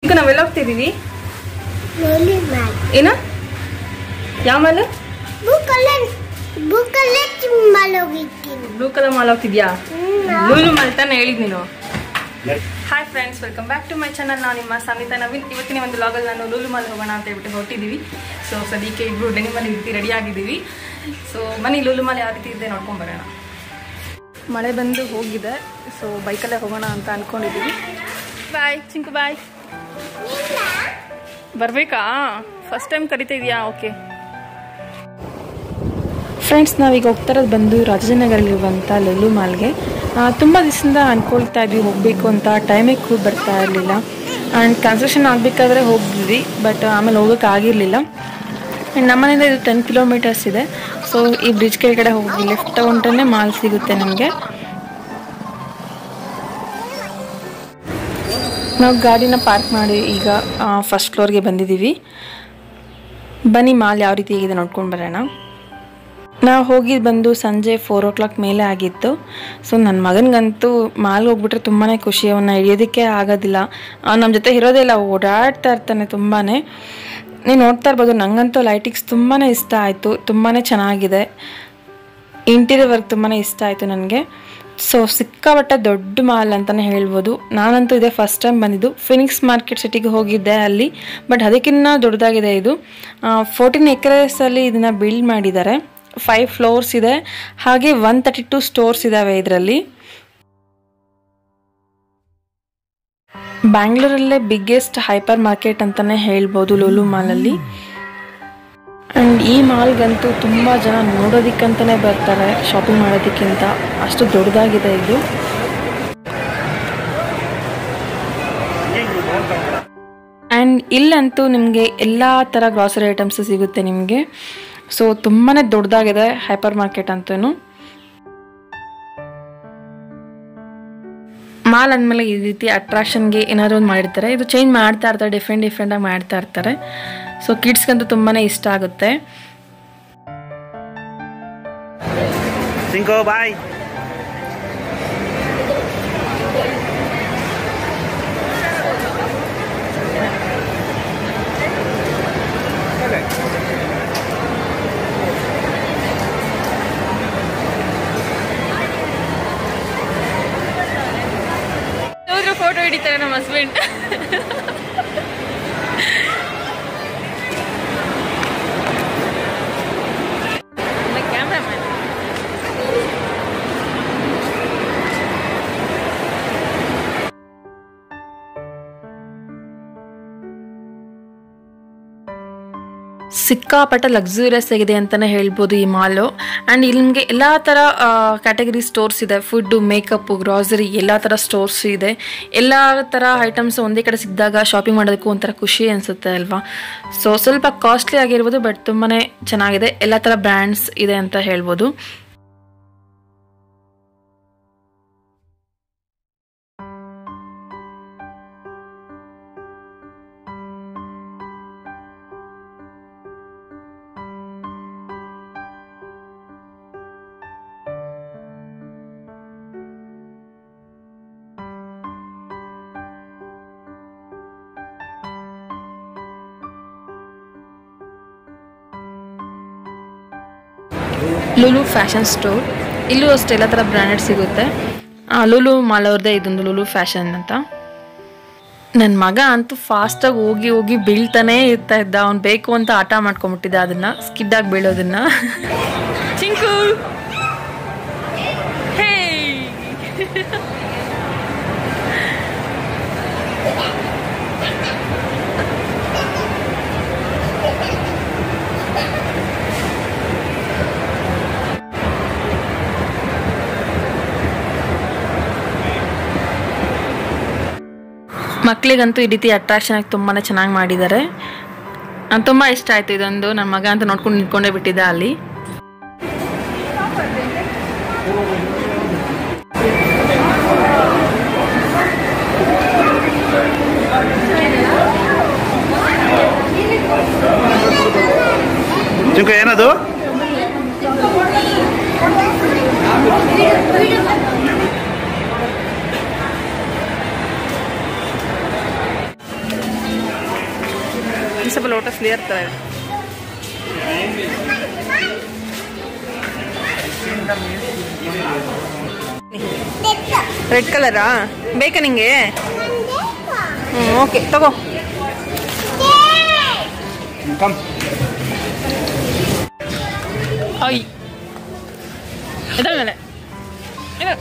ಈಗ ನಾವೆಲ್ಲ ಹೋಗ್ತಿದೀವಿ ಲೋಲಿ ಮ್ಯಾಲ್ ಏನ ಯಾವ ಮಾಲ್ ಬುಕ್ಕಲ್ಲೇ ಬುಕ್ಕಲ್ಲೇ ಚಿಮ್ಮಲ್ ಹೋಗಿದ್ದೀನಿ ಬ್ಲೂ ಕಲರ್ ಮಾಲ್ ಹೋಗ್ತಿದ್ಯಾ ಲೂಲು ಮಾಲ್ ತಾನೆ ಹೇಳಿದ್ ನೀನು hi friends welcome back to my channel ನಾನು ನಿಮ್ಮ ಸಂಗೀತ ನವೀನ್ ಇವತ್ತಿನ ಒಂದು ಲಾಗಲ್ಲಿ ನಾನು ಲೂಲು ಮಾಲ್ ಹೋಗೋಣ ಅಂತ ಹೇಳ್ಬಿಟ್ಟು ಹೊರಟಿದ್ದೀವಿ ಸೊ ಸದ್ಯಕ್ಕೆ ಇಬ್ರು ಡೆನಿಮಲ್ಲಿ ರೀತಿ ರೆಡಿ ಆಗಿದ್ದೀವಿ ಸೊ ಮನೆ ಲೂಲು ಮಾಲ್ ಯಾವ ರೀತಿ ಇದೆ ನೋಡ್ಕೊಂಡ್ ಬರೋಣ ಮಳೆ ಬಂದು ಹೋಗಿದೆ ಸೊ ಬೈಕಲ್ಲೇ ಹೋಗೋಣ ಅಂತ ಅನ್ಕೊಂಡಿದ್ದೀವಿ ಬಾಯ್ ಚಿಂಕು ಬಾಯ್ ಬರ್ಬೇಕಾ ಫಸ್ಟ್ ಟೈಮ್ ಕರಿತಾ ಇದೆಯಾ ಓಕೆ ಫ್ರೆಂಡ್ಸ್ ನಾವೀಗ ಹೋಗ್ತಾ ಇರೋದು ಬಂದು ರಾಜಾಜಿನಗರಲ್ಲಿರುವಂಥ ಲಲ್ಲು ಮಾಲ್ಗೆ ತುಂಬ ದಿವಸದಿಂದ ಅಂದ್ಕೊಳ್ತಾ ಇದ್ವಿ ಹೋಗಬೇಕು ಅಂತ ಟೈಮಿಗೆ ಕೂಡ ಬರ್ತಾ ಇರಲಿಲ್ಲ ಆ್ಯಂಡ್ ಕನ್ಸ್ಟ್ರಕ್ಷನ್ ಆಗಬೇಕಾದ್ರೆ ಹೋಗಿದ್ವಿ ಬಟ್ ಆಮೇಲೆ ಹೋಗೋಕೆ ಆಗಿರಲಿಲ್ಲ ಆ್ಯಂಡ್ ನಮ್ಮನೆಯಿಂದ ಇದು ಟೆನ್ ಕಿಲೋಮೀಟರ್ಸ್ ಇದೆ ಸೊ ಈ ಬ್ರಿಡ್ಜ್ ಕೆಳಗಡೆ ಹೋಗಿ ಲೆಫ್ಟ್ ತಗೊಂಡ್ರೆ ಮಾಲ್ ಸಿಗುತ್ತೆ ನಮಗೆ ನಾವು ಗಾಡಿನ ಪಾರ್ಕ್ ಮಾಡಿ ಈಗ ಫಸ್ಟ್ ಫ್ಲೋರ್ಗೆ ಬಂದಿದ್ದೀವಿ ಬನ್ನಿ ಮಾಲ್ ಯಾವ ರೀತಿ ಇದೆ ನೋಡ್ಕೊಂಡು ಬರೋಣ ನಾವು ಹೋಗಿದ್ದು ಬಂದು ಸಂಜೆ ಫೋರ್ ಓ ಕ್ಲಾಕ್ ಮೇಲೆ ಆಗಿತ್ತು ಸೊ ನನ್ನ ಮಗನಿಗಂತೂ ಮಾಲ್ಗೆ ಹೋಗ್ಬಿಟ್ರೆ ತುಂಬಾ ಖುಷಿ ಅವನ್ನ ಹಿಡಿಯೋದಕ್ಕೆ ಆಗೋದಿಲ್ಲ ನಮ್ಮ ಜೊತೆ ಇರೋದೇ ಇಲ್ಲ ಓಡಾಡ್ತಾ ಇರ್ತಾನೆ ತುಂಬಾ ನೀವು ನೋಡ್ತಾ ಇರ್ಬೋದು ನನಗಂತೂ ಲೈಟಿಕ್ಸ್ ತುಂಬಾ ಇಷ್ಟ ಆಯಿತು ತುಂಬಾ ಚೆನ್ನಾಗಿದೆ ಇಂಟೀರಿಯರ್ ವರ್ಕ್ ತುಂಬಾ ಇಷ್ಟ ಆಯಿತು ನನಗೆ ಸೊ ಸಿಕ್ಕಾಪಟ್ಟೆ ದೊಡ್ಡ ಮಾಲ್ ಅಂತಲೇ ಹೇಳ್ಬೋದು ನಾನಂತೂ ಇದೇ ಫಸ್ಟ್ ಟೈಮ್ ಬಂದಿದ್ದು ಫಿನಿಕ್ಸ್ ಮಾರ್ಕೆಟ್ ಸಿಟಿಗೆ ಹೋಗಿದ್ದೆ ಅಲ್ಲಿ ಬಟ್ ಅದಕ್ಕಿಂತ ದೊಡ್ಡದಾಗಿದೆ ಇದು ಫೋರ್ಟೀನ್ ಎಕರೆಸಲ್ಲಿ ಇದನ್ನು ಬಿಲ್ಡ್ ಮಾಡಿದ್ದಾರೆ ಫೈವ್ ಫ್ಲೋರ್ಸ್ ಇದೆ ಹಾಗೆ ಒನ್ ತರ್ಟಿ ಟು ಸ್ಟೋರ್ಸ್ ಇದ್ದಾವೆ ಇದರಲ್ಲಿ ಬ್ಯಾಂಗ್ಳೂರಲ್ಲೇ ಬಿಗ್ಗೆಸ್ಟ್ ಹೈಪರ್ ಮಾರ್ಕೆಟ್ ಅಂತಲೇ ಹೇಳ್ಬೋದು ಲೂಲು ಮಾಲಲ್ಲಿ ಆ್ಯಂಡ್ ಈ ಮಾಲ್ಗಂತೂ ತುಂಬ ಜನ ನೋಡೋದಕ್ಕಂತಲೇ ಬರ್ತಾರೆ ಶಾಪಿಂಗ್ ಮಾಡೋದಕ್ಕಿಂತ ಅಷ್ಟು ದೊಡ್ಡದಾಗಿದೆ ಇದು ಆ್ಯಂಡ್ ಇಲ್ಲಂತೂ ನಿಮಗೆ ಎಲ್ಲ ಥರ ಗ್ರಾಸರಿ ಐಟಮ್ಸ್ ಸಿಗುತ್ತೆ ನಿಮಗೆ ಸೊ ತುಂಬಾ ದೊಡ್ಡದಾಗಿದೆ ಹೈಪರ್ ಮಾರ್ಕೆಟ್ ಅಂತೂ ಮಾಲ್ ಅಂದಮೇಲೆ ಈ ರೀತಿ ಅಟ್ರಾಕ್ಷನ್ಗೆ ಏನಾದ್ರು ಒಂದು ಮಾಡಿರ್ತಾರೆ ಇದು ಚೇಂಜ್ ಮಾಡ್ತಾ ಇರ್ತಾರೆ ಡಿಫ್ರೆಂಟ್ ಡಿಫ್ರೆಂಟಾಗಿ ಮಾಡ್ತಾ ಇರ್ತಾರೆ ಸೊ ಕಿಡ್ಸ್ಗಂತೂ ತುಂಬಾ ಇಷ್ಟ ಆಗುತ್ತೆ Cinco, bye. ಫೋಟೋ ಹಿಡಿತಾರೆ ನಮ್ಮ ಹಸ್ಬೆಂಡ್ ಕ್ಯಾಮ್ರಾಮನ್ ಸಿಕ್ಕಾಪಟ್ಟ ಲಕ್ಸುರಿಯಸ್ ಆಗಿದೆ ಅಂತಲೇ ಹೇಳ್ಬೋದು ಈ ಮಾಲು ಆ್ಯಂಡ್ ಇಲ್ಲಿ ನಿಮಗೆ ಎಲ್ಲ ಥರ ಕ್ಯಾಟಗರಿ ಸ್ಟೋರ್ಸ್ ಇದೆ ಫುಡ್ಡು ಮೇಕಪ್ಪು ಗ್ರಾಸರಿ ಎಲ್ಲ ಥರ ಸ್ಟೋರ್ಸ್ ಇದೆ ಎಲ್ಲ ಥರ ಐಟಮ್ಸ್ ಒಂದೇ ಕಡೆ ಸಿಕ್ಕಿದಾಗ ಶಾಪಿಂಗ್ ಮಾಡೋದಕ್ಕೂ ಒಂಥರ ಖುಷಿ ಅನಿಸುತ್ತೆ ಅಲ್ವಾ ಸೊ ಸ್ವಲ್ಪ ಕಾಸ್ಟ್ಲಿ ಆಗಿರ್ಬೋದು ಬಟ್ ತುಂಬಾ ಚೆನ್ನಾಗಿದೆ ಎಲ್ಲ ಥರ ಬ್ರ್ಯಾಂಡ್ಸ್ ಇದೆ ಅಂತ ಹೇಳ್ಬೋದು ಲುಲು ಫ್ಯಾಷನ್ ಸ್ಟೋರ್ ಇಲ್ಲೂ ಅಷ್ಟೇ ಎಲ್ಲ ಥರ ಬ್ರ್ಯಾಂಡೆಡ್ ಸಿಗುತ್ತೆ ಆ, ಲುಲು ಮಾಲ್ ಅವ್ರದ್ದೇ ಇದೊಂದು ಲುಲು ಫ್ಯಾಷನ್ ಅಂತ ನನ್ನ ಮಗ ಅಂತೂ ಫಾಸ್ಟಾಗಿ ಹೋಗಿ ಹೋಗಿ ಬೀಳ್ತಾನೇ ಇರ್ತಾ ಇದ್ದ ಅವ್ನು ಬೇಕು ಅಂತ ಆಟ ಮಾಡ್ಕೊಂಬಿಟ್ಟಿದ್ದ ಅದನ್ನ ಸ್ಕಿಡ್ಡಾಗಿ ಬೀಳೋದನ್ನ ಚಿಂಕು ಹೇ ಮಕ್ಕಳಿಗಂತೂ ಈ ರೀತಿ ಅಟ್ರಾಕ್ಷನ್ ಆಗಿ ತುಂಬಾ ಚೆನ್ನಾಗಿ ಮಾಡಿದ್ದಾರೆ ನಂಗೆ ತುಂಬ ಇಷ್ಟ ಆಯ್ತು ಇದೊಂದು ನನ್ನ ಮಗ ಅಂತ ನೋಡ್ಕೊಂಡು ನಿಂತ್ಕೊಂಡೇ ಬಿಟ್ಟಿದ್ದ ಅಲ್ಲಿ ಚಿಂಕು ಏನದು ಸ್ವಲ್ಪ ಲೋಟಸ್ ಲೇಯರ್ ಥರ ಇದೆ ರೆಡ್ ಕಲರಾ ಬೇಕಾ ನಿಂಗೆ ಹ್ಞೂ ಓಕೆ ತಗೋ ಕಮ್ ಐ ಇದಲ್ಲ ಇದು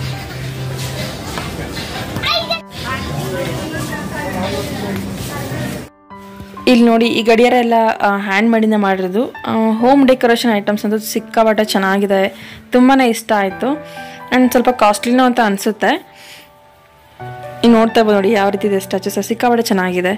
ಇಲ್ಲಿ ನೋಡಿ ಈ ಗಡಿಯಾರ ಎಲ್ಲ ಹ್ಯಾಂಡ್ ಮಾಡಿಂದ ಮಾಡಿರೋದು ಹೋಮ್ ಡೆಕೋರೇಷನ್ ಐಟಮ್ಸ್ ಅಂತೂ ಸಿಕ್ಕಾಪಟ್ಟೆ ಚೆನ್ನಾಗಿದೆ ತುಂಬಾ ಇಷ್ಟ ಆಯಿತು ಆ್ಯಂಡ್ ಸ್ವಲ್ಪ ಕಾಸ್ಟ್ಲಿನೂ ಅಂತ ಅನಿಸುತ್ತೆ ಈಗ ನೋಡ್ತಾ ಇರ್ಬೋದು ನೋಡಿ ಯಾವ ರೀತಿ ಇದೆ ಸ್ಟ್ಯಾಚುಸ್ ಸಿಕ್ಕಾಪಟ್ಟೆ ಚೆನ್ನಾಗಿದೆ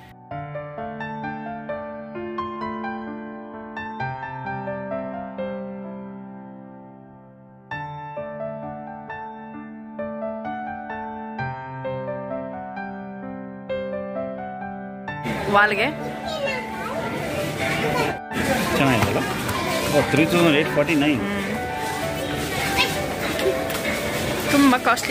ವಾಲ್ಗೆ ಚೆನ್ನಾಗಿದೆಲ್ಲ ಓ three thousand eight forty nine ತುಂಬ ಕಾಸ್ಟ್ಲಿ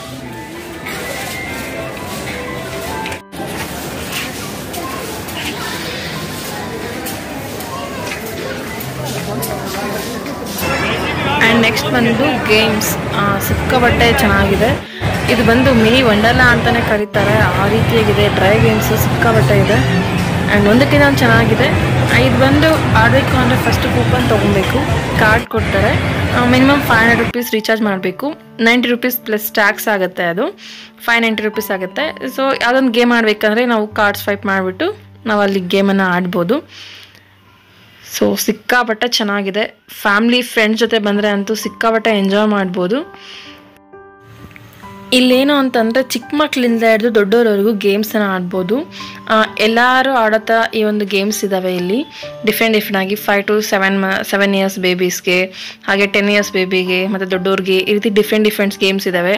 ಆ್ಯಂಡ್ ನೆಕ್ಸ್ಟ್ ಬಂದು ಗೇಮ್ಸ್ ಸಿಕ್ಕಾಬಟ್ಟೆ ಚೆನ್ನಾಗಿದೆ ಇದು ಬಂದು ಮಿನಿ ವಂಡರ್ಲ ಅಂತಲೇ ಕರೀತಾರೆ ಆ ರೀತಿಯಾಗಿದೆ ಡ್ರೈ ಗೇಮ್ಸ್ ಸಿಕ್ಕಾಬಟ್ಟೆ ಇದೆ ಆ್ಯಂಡ್ ಒಂದಕ್ಕಿಂತ ಒಂದು ಚೆನ್ನಾಗಿದೆ ಆ, ಇದು ಬಂದು ಆಡಬೇಕು ಅಂದರೆ ಫಸ್ಟ್ ಕೂಪನ್ ತೊಗೊಬೇಕು ಕಾರ್ಡ್ ಕೊಡ್ತಾರೆ minimum five hundred rupees recharge ಮಾಡಬೇಕು ನೈಂಟಿ ರುಪೀಸ್ ಪ್ಲಸ್ ಟ್ಯಾಕ್ಸ್ ಆಗುತ್ತೆ ಅದು ಫೈವ್ ನೈಂಟಿ ರುಪೀಸ್ ಆಗುತ್ತೆ ಸೊ ಯಾವುದೊಂದು ಗೇಮ್ ಆಡಬೇಕಂದ್ರೆ ನಾವು ಕಾರ್ಡ್ ಸ್ವೈಪ್ ಮಾಡಿಬಿಟ್ಟು ನಾವು ಅಲ್ಲಿ ಗೇಮನ್ನು ಆಡ್ಬೋದು ಸೊ ಸಿಕ್ಕಾಪಟ್ಟೆ ಚೆನ್ನಾಗಿದೆ ಫ್ಯಾಮ್ಲಿ ಫ್ರೆಂಡ್ಸ್ ಜೊತೆ ಬಂದರೆ ಅಂತೂ ಸಿಕ್ಕಾಪಟ್ಟೆ ಎಂಜಾಯ್ ಮಾಡ್ಬೋದು ಇಲ್ಲೇನು ಅಂತಂದರೆ ಚಿಕ್ಕ ಮಕ್ಕಳಿಂದ ಹಿಡಿದು ದೊಡ್ಡವರವರೆಗೂ ಗೇಮ್ಸನ್ನು ಆಡ್ಬೋದು ಆ, ಎಲ್ಲರೂ ಆಡೋತ ಈ ಒಂದು ಗೇಮ್ಸ್ ಇದ್ದಾವೆ ಇಲ್ಲಿ ಡಿಫ್ರೆಂಟ್ ಡಿಫ್ರೆಂಟ್ ಆಗಿ ಫೈವ್ ಟು ಸೆವೆನ್ ಮ ಸೆವೆನ್ ಇಯರ್ಸ್ ಬೇಬೀಸ್ಗೆ ಹಾಗೆ ಟೆನ್ ಇಯರ್ಸ್ ಬೇಬಿಗೆ ಮತ್ತು ದೊಡ್ಡವ್ರಿಗೆ ಈ ರೀತಿ ಡಿಫ್ರೆಂಟ್ ಡಿಫ್ರೆಂಟ್ಸ್ ಗೇಮ್ಸ್ ಇದ್ದಾವೆ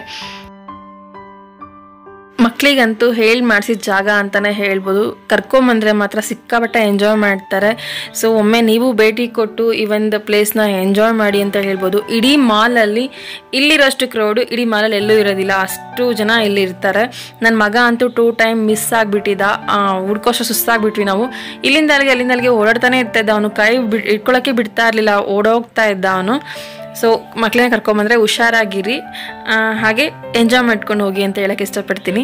ಮಕ್ಕಳಿಗಂತೂ ಹೇಳಿ ಮಾಡಿಸಿದ ಜಾಗ ಅಂತಲೇ ಹೇಳ್ಬೋದು ಕರ್ಕೊಂಬಂದ್ರೆ ಮಾತ್ರ ಸಿಕ್ಕಾಪಟ್ಟೆ ಎಂಜಾಯ್ ಮಾಡ್ತಾರೆ ಸೊ ಒಮ್ಮೆ ನೀವು ಭೇಟಿ ಕೊಟ್ಟು ಈ ಒಂದು ಪ್ಲೇಸ್ನ ಎಂಜಾಯ್ ಮಾಡಿ ಅಂತ ಹೇಳ್ಬೋದು ಇಡೀ ಮಾಲಲ್ಲಿ ಇಲ್ಲಿರೋಷ್ಟು ಕ್ರೌಡು ಇಡೀ ಮಾಲಲ್ಲಿ ಎಲ್ಲೂ ಇರೋದಿಲ್ಲ ಅಷ್ಟು ಜನ ಇಲ್ಲಿ ಇರ್ತಾರೆ ನನ್ನ ಮಗ ಅಂತೂ ಟೂ ಟೈಮ್ ಮಿಸ್ ಆಗಿಬಿಟ್ಟಿದ್ದ ಹುಡ್ಕೋಷ್ಟು ಸುಸ್ತಾಗ್ಬಿಟ್ವಿ ನಾವು ಇಲ್ಲಿಂದ ಅಲ್ಲಿಗೆ ಅಲ್ಲಿಂದ ಅಲ್ಲಿಗೆ ಓಡಾಡ್ತಾನೆ ಇರ್ತಾ ಇದ್ದ ಅವನು ಕೈ ಬಿಡ್ ಇಟ್ಕೊಳ್ಳೋಕ್ಕೆ ಬಿಡ್ತಾ ಇರಲಿಲ್ಲ ಓಡೋಗ್ತಾ ಇದ್ದ ಅವನು ಸೊ ಮಕ್ಕಳನ್ನ ಕರ್ಕೊಂಬಂದ್ರೆ ಹುಷಾರಾಗಿರಿ ಆ, ಹಾಗೆ ಎಂಜಾಯ್ ಮಾಡ್ಕೊಂಡು ಹೋಗಿ ಅಂತ ಹೇಳಕ್ಕೆ ಇಷ್ಟಪಡ್ತೀನಿ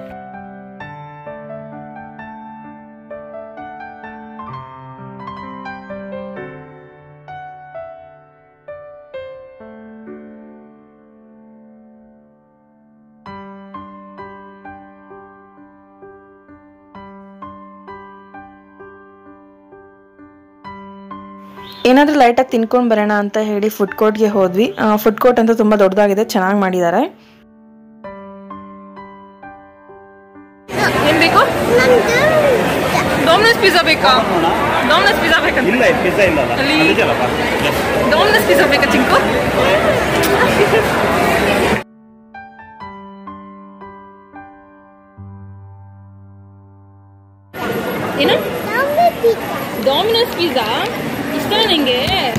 ಏನಾದರೂ ಲೈಟಾಗಿ ತಿನ್ಕೊಂಡು ಬರೋಣ ಅಂತ ಹೇಳಿ ಫುಡ್ ಕೋರ್ಟ್ಗೆ ಹೋದ್ವಿ ಫುಡ್ ಕೋರ್ಟ್ ಅಂತೂ ತುಂಬ ದೊಡ್ಡದಾಗಿದೆ ಚೆನ್ನಾಗಿ ಮಾಡಿದ್ದಾರೆ ಏನು ಬೇಕು ಡೋಮಿನಸ್ ಪಿಜ್ಜಾ ಬೇಕಾ ಡೋಮಿನಸ್ ಪಿಜ್ಜಾ ಬೇಕಂತ ಇಲ್ಲ ಪಿಜ್ಜಾ ಇಲ್ಲ ಅಲ್ಲಿ- ಅಲ್ಲಿದೆಯಲ್ಲಪ್ಪ ಎಸ್ ಡೋಮಿನಸ್ ಪಿಜ್ಜಾ ಬೇಕಾ ಚಿಂಕು ಏನು ಡಾಮಿನೋಸ್ ಪಿಜ್ಜಾ ಇಷ್ಟ ನಿಂಗೆ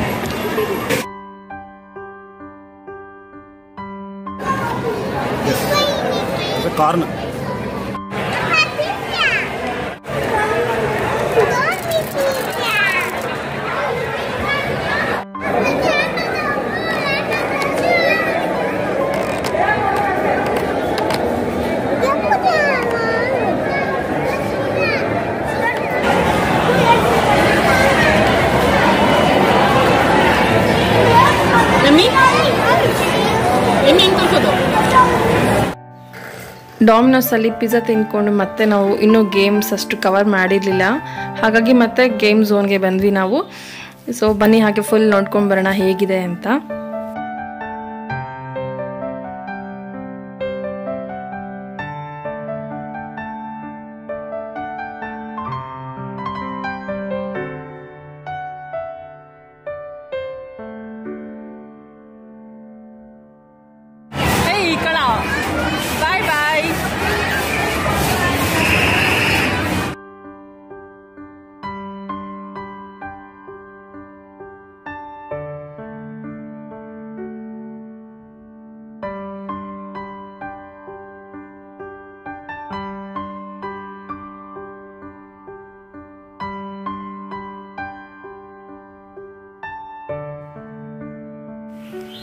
ಕಾರ್ನ್ ಎಮ್ಮಿ ಎಮ್ಮಿ ಹೆಂಗೆ ತೋರಿಸೋದು ಡಾಮಿನೋಸಲ್ಲಿ ಪಿಜ್ಜಾ ತಿಂದ್ಕೊಂಡು ಮತ್ತೆ ನಾವು ಇನ್ನೂ ಗೇಮ್ಸ್ ಅಷ್ಟು ಕವರ್ ಮಾಡಿರಲಿಲ್ಲ ಹಾಗಾಗಿ ಮತ್ತೆ ಗೇಮ್ ಝೋನ್ಗೆ ಬಂದ್ವಿ ನಾವು ಸೊ ಬನ್ನಿ ಹಾಗೆ ಫುಲ್ ನೋಡ್ಕೊಂಡು ಬರೋಣ ಹೇಗಿದೆ ಅಂತ ಬಾಯ್ ಬಾಯ್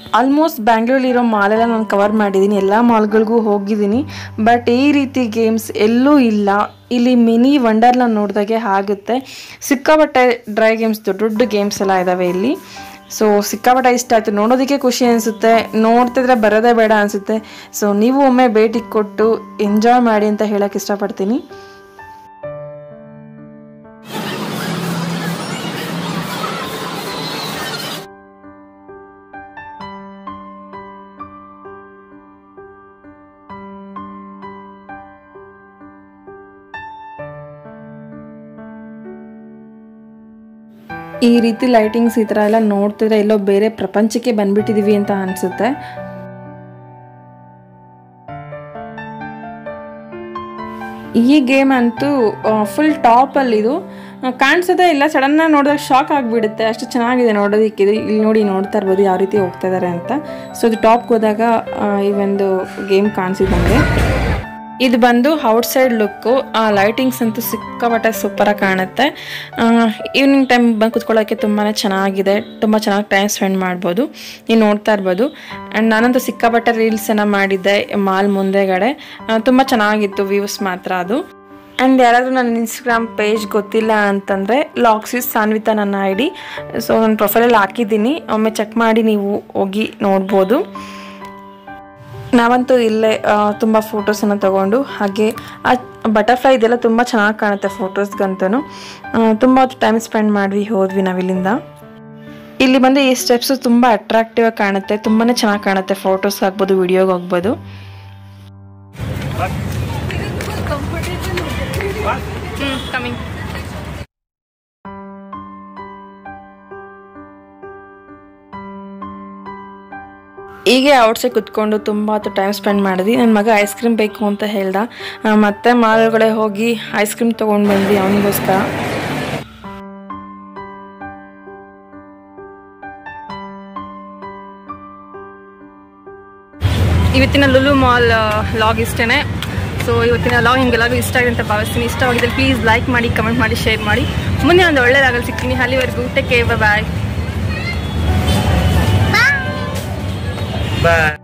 ಆಲ್ಮೋಸ್ಟ್ ಬ್ಯಾಂಗ್ಳೂರಲ್ಲಿರೋ ಮಾಲೆಲ್ಲ ನಾನು ಕವರ್ ಮಾಡಿದ್ದೀನಿ ಎಲ್ಲ ಮಾಲ್ಗಳಿಗೂ ಹೋಗಿದ್ದೀನಿ ಬಟ್ ಈ ರೀತಿ ಗೇಮ್ಸ್ ಎಲ್ಲೂ ಇಲ್ಲ ಇಲ್ಲಿ ಮಿನಿ ವಂಡರ್ನ ನೋಡಿದಾಗೆ ಆಗುತ್ತೆ ಸಿಕ್ಕಾಪಟ್ಟೆ ಡ್ರೈ ಗೇಮ್ಸ್ ದೊಡ್ಡ ದೊಡ್ಡ ಗೇಮ್ಸ್ ಎಲ್ಲ ಇದ್ದಾವೆ ಇಲ್ಲಿ ಸೊ ಸಿಕ್ಕಾಪಟ್ಟೆ ಇಷ್ಟ ಆಯಿತು ನೋಡೋದಕ್ಕೆ ಖುಷಿ ಅನಿಸುತ್ತೆ ನೋಡ್ತಿದ್ರೆ ಬರೋದೇ ಬೇಡ ಅನಿಸುತ್ತೆ ಸೊ ನೀವು ಒಮ್ಮೆ ಭೇಟಿ ಕೊಟ್ಟು ಎಂಜಾಯ್ ಮಾಡಿ ಅಂತ ಹೇಳಕ್ಕೆ ಇಷ್ಟಪಡ್ತೀನಿ ಈ ರೀತಿ ಲೈಟಿಂಗ್ಸ್ ಈ ಥರ ಎಲ್ಲ ನೋಡ್ತಿದ್ರೆ ಎಲ್ಲೋ ಬೇರೆ ಪ್ರಪಂಚಕ್ಕೆ ಬಂದ್ಬಿಟ್ಟಿದೀವಿ ಅಂತ ಅನಿಸುತ್ತೆ ಈ ಗೇಮ್ ಅಂತೂ ಫುಲ್ ಟಾಪಲ್ಲಿ ಇದು ಆ, ಕಾಣಿಸೋದೇ ಇಲ್ಲ ಸಡನ್ನಾಗಿ ನೋಡಿದಾಗ ಶಾಕ್ ಆಗಿಬಿಡುತ್ತೆ ಅಷ್ಟು ಚೆನ್ನಾಗಿದೆ ನೋಡೋದಕ್ಕೆ ಇದು ಇಲ್ಲಿ ನೋಡಿ ನೋಡ್ತಾ ಇರ್ಬೋದು ಯಾವ ರೀತಿ ಹೋಗ್ತಾ ಇದ್ದಾರೆ ಅಂತ ಸೊ ಇದು ಟಾಪ್ಗೆ ಹೋದಾಗ ಆ, ಈ ಒಂದು ಗೇಮ್ ಕಾಣಿಸಿದ್ ನಮಗೆ ಇದು ಬಂದು ಔಟ್ಸೈಡ್ ಲುಕ್ಕು ಲೈಟಿಂಗ್ಸ್ ಅಂತೂ ಸಿಕ್ಕಾಪಟ್ಟೆ ಸೂಪರಾಗಿ ಕಾಣುತ್ತೆ ಈವ್ನಿಂಗ್ ಟೈಮ್ ಬಂದು ಕುತ್ಕೊಳ್ಳೋಕ್ಕೆ ತುಂಬಾ ಚೆನ್ನಾಗಿದೆ ತುಂಬ ಚೆನ್ನಾಗಿ ಟೈಮ್ ಸ್ಪೆಂಡ್ ಮಾಡ್ಬೋದು ನೀವು ನೋಡ್ತಾ ಇರ್ಬೋದು ಆ್ಯಂಡ್ ನಾನಂತೂ ಸಿಕ್ಕಾಪಟ್ಟೆ ರೀಲ್ಸನ್ನು ಮಾಡಿದ್ದೆ ಮಾಲ್ ಮುಂದೆಗಡೆ ತುಂಬ ಚೆನ್ನಾಗಿತ್ತು ವ್ಯೂಸ್ ಮಾತ್ರ ಅದು ಆ್ಯಂಡ್ ಯಾರಾದರೂ ನನ್ನ ಇನ್ಸ್ಟಾಗ್ರಾಮ್ ಪೇಜ್ ಗೊತ್ತಿಲ್ಲ ಅಂತಂದರೆ ಲಾಕ್ಸಿಸ್ ಸಾನ್ವಿತಾ ನನ್ನ ಐ ಡಿ ಸೊ ನನ್ನ ಪ್ರೊಫೈಲಲ್ಲಿ ಹಾಕಿದ್ದೀನಿ ಒಮ್ಮೆ ಚೆಕ್ ಮಾಡಿ ನೀವು ಹೋಗಿ ನೋಡ್ಬೋದು ನಾವಂತೂ ಇಲ್ಲೇ ತುಂಬ ಫೋಟೋಸನ್ನು ತಗೊಂಡು ಹಾಗೆ ಆ ಬಟರ್ಫ್ಲೈ ಇದೆಲ್ಲ ತುಂಬ ಚೆನ್ನಾಗಿ ಕಾಣುತ್ತೆ ಫೋಟೋಸ್ಗಂತೂ ತುಂಬ ಹೊತ್ತು ಟೈಮ್ ಸ್ಪೆಂಡ್ ಮಾಡಿದ್ವಿ ಹೋದ್ವಿ ನಾವಿಲ್ಲಿಂದ ಇಲ್ಲಿ ಬಂದು ಈ ಸ್ಟೆಪ್ಸು ತುಂಬ ಅಟ್ರಾಕ್ಟಿವ್ ಆಗಿ ಕಾಣುತ್ತೆ ತುಂಬಾ ಚೆನ್ನಾಗಿ ಕಾಣುತ್ತೆ ಫೋಟೋಸ್ ಆಗ್ಬೋದು ವಿಡಿಯೋಗೆ ಹೋಗ್ಬೋದು ಕಮಿಂಗ್ ಹೀಗೆ ಔಟ್ಸೈಡ್ ಕುತ್ಕೊಂಡು ತುಂಬ ಹೊತ್ತು ಟೈಮ್ ಸ್ಪೆಂಡ್ ಮಾಡಿದ್ವಿ ನನ್ನ ಮಗ ಐಸ್ ಕ್ರೀಮ್ ಬೇಕು ಅಂತ ಹೇಳ್ದ ಆ, ಮತ್ತೆ ಮಾಲ್ಗಡೆ ಹೋಗಿ ಐಸ್ ಕ್ರೀಮ್ ತೊಗೊಂಡು ಬಂದ್ವಿ ಅವನಿಗೋಸ್ಕರ ಇವತ್ತಿನ ಲುಲು ಮಾಲ್ ಲಾಗ್ ಇಷ್ಟೇ ಸೊ ಇವತ್ತಿನ ಲಾಗ್ ನಿಮಗೆಲ್ಲರಿಗೂ ಇಷ್ಟ ಆಗಿದೆ ಅಂತ ಭಾವಿಸ್ತೀನಿ ಇಷ್ಟವಾಗಿದ್ದರೆ ಪ್ಲೀಸ್ ಲೈಕ್ ಮಾಡಿ ಕಮೆಂಟ್ ಮಾಡಿ ಶೇರ್ ಮಾಡಿ ಮುಂದೆ ಒಂದು ಒಳ್ಳೆಯದಾಗಲು ಸಿಗ್ತೀನಿ ಅಲ್ಲಿವರೆಗೂ ಟೇಕ್ ಕೇರ್ ಬಾಯ್ ಬಾಯ್